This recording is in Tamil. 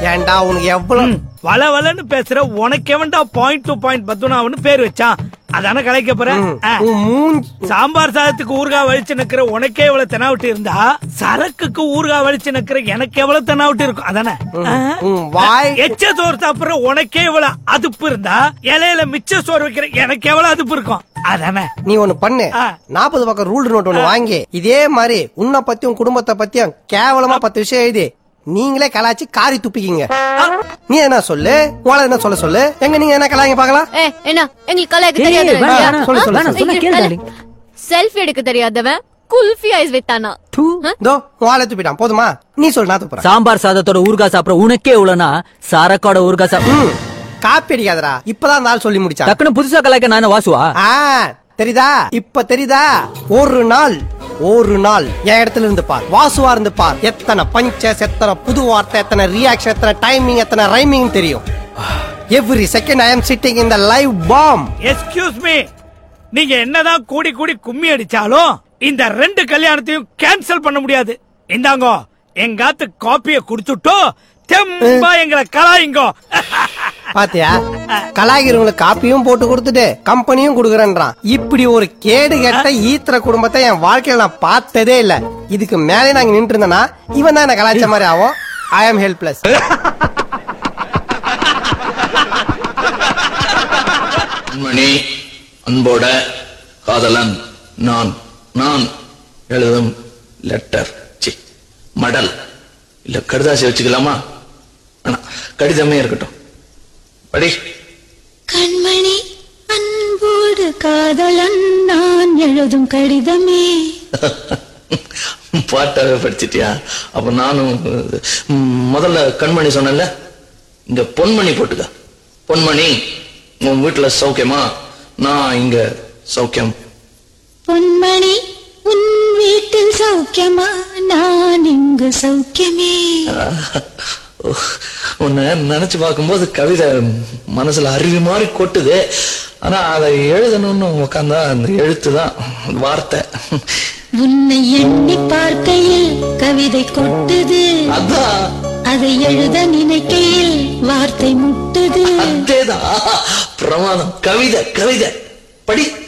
ஏன்டா உனக்கு எவ்வளவு வள வளன்னு பேசுற உனக்கு எவன்டா பாயிண்ட் டு பாயிண்ட் பத்துனாவன்னு பேர் வச்சான் அதானே கலைக்க போற ஆ. உன் மூஞ்சி சாம்பார் சாதத்துக்கு ஊறுகாய் வலிச்சு நிக்கிற உனக்கே எவ்வளவு தெனாவட்டு இருந்தா சரக்குக்கு ஊறுகாய் வலிச்சு நிக்கிற எனக்கு எவ்வளவு தெனாவட்டு இருக்கும் அதானே ஆ? உன் வாய் எச்ச சோறு சாப்பிடுற உனக்கே எவ்வளவு அதுப்பு இருந்தா இலையில மிச்ச சோறு வைக்கிற எனக்கு எவ்வளவு அதுப்பு இருக்கும் அதானே நீ ஒண்ணு பண்ணு ஆ. நாற்பது பக்கம் ரூல் நோட் ஒண்ணு வாங்கி இதே மாதிரி உன்னை பத்தியும் குடும்பத்தை பத்தியும் கேவலமா பத்து விஷயம் எழுதி நீங்களே கலாய்ச்சி காரி துப்பிக்கிங்க நீ என்ன சொல்லு உங்களை என்ன சொல்ல சொல்லு எங்க நீங்க என்ன கலாய்ங்க பாக்கலாம் ஏ என்ன எங்களுக்கு கலாய்க்க ஏய், தெரியாது வேணாம், இல்லையா? வேணாம், சொல்லு, சொல்லு, ஆ? சொல்லு. சொன்னா இங்க கேளு, தல. darling. செல்ஃபி எடுக்க தெரியாதவன் குல்ஃபி ஐஸ் வித்தானா தூ. இதோ வாழை துப்பிட்டான் போதுமா நீ சொல்லு நான் துப்புறேன் சாம்பார் சாதத்தோட ஊறுகாய் சாப்பிட உனக்கே இவ்வளவுனா சரக்கோட ஊறுகாய் சாப்பிட ம், காப்பி அடிக்காதடா இப்பதான் அந்த ஆள் சொல்லி முடிச்சான் டக்குனு புதுசா கலாய்க்க நானே வாசுவா ஆ தெரியுதா இப்ப தெரியுதா ஒரு நாள் ஒரு நாள் என் இடத்துல இருந்து பார் வாசுவா இருந்து பார் எத்தனை பஞ்சஸ் எத்தனை புது வார்த்தை எத்தனை ரியாக்ஷன் எத்தனை டைமிங் எத்தனை ரைமிங் தெரியும் every second I am sitting in the live bomb excuse me நீங்க என்னதான் கூடி கூடி கும்மி அடிச்சாலும் இந்த ரெண்டு கல்யாணத்தையும் கேன்சல் பண்ண முடியாது இந்தாங்கோ எங்காத்து காப்பிய குடுத்துட்டோ தெம்பா எங்களை கலாயிங்கோ பாத்தியா கலாகிரவங்களுக்கு காப்பியும் போட்டு கொடுத்துட்டு கம்பெனியும் கொடுக்குறேன்றான் இப்படி ஒரு கேடு கெட்ட ஈத்திர குடும்பத்தை என் வாழ்க்கையில நான் பார்த்ததே இல்ல இதுக்கு மேலே நாங்க நின்று இருந்தனா இவன் தான் என்ன கலாய்ச்ச மாதிரி ஆகும் ஐ ஆம் ஹெல்ப்லெஸ் மணி அன்போட காதலன் நான் நான் எழுதும் லெட்டர் சி மடல் இல்ல கடுதாசி வச்சுக்கலாமா வேணாம் கடிதமே இருக்கட்டும் படி கண்மணி அன்போடு காதலன் நான் எழுதும் கடிதமே பாட்டாவே படிச்சிட்டியா அப்ப நானும் ம், முதல்ல கண்மணி சொன்னேன்ல இங்க பொன்மணி போட்டுக்க பொன்மணி உன் வீட்டுல சௌக்கியமா நான் இங்க சௌக்கியம் பொன்மணி உன் வீட்டில் சௌக்கியமா நான் இங்கு சௌக்கியமே உன்னை நினைச்சு பார்க்கும்போது கவிதை மனசுல அருவி மாதிரி கொட்டுது ஆனா அதை எழுதணும்னு உட்காந்தா அந்த எழுத்து தான் வார்த்தை உன்னை எண்ணி பார்க்கையில் கவிதை கொட்டுது அதான் அதை எழுத நினைக்கையில் வார்த்தை முட்டுது அதேதான் பிரமாதம் கவிதை கவிதை படி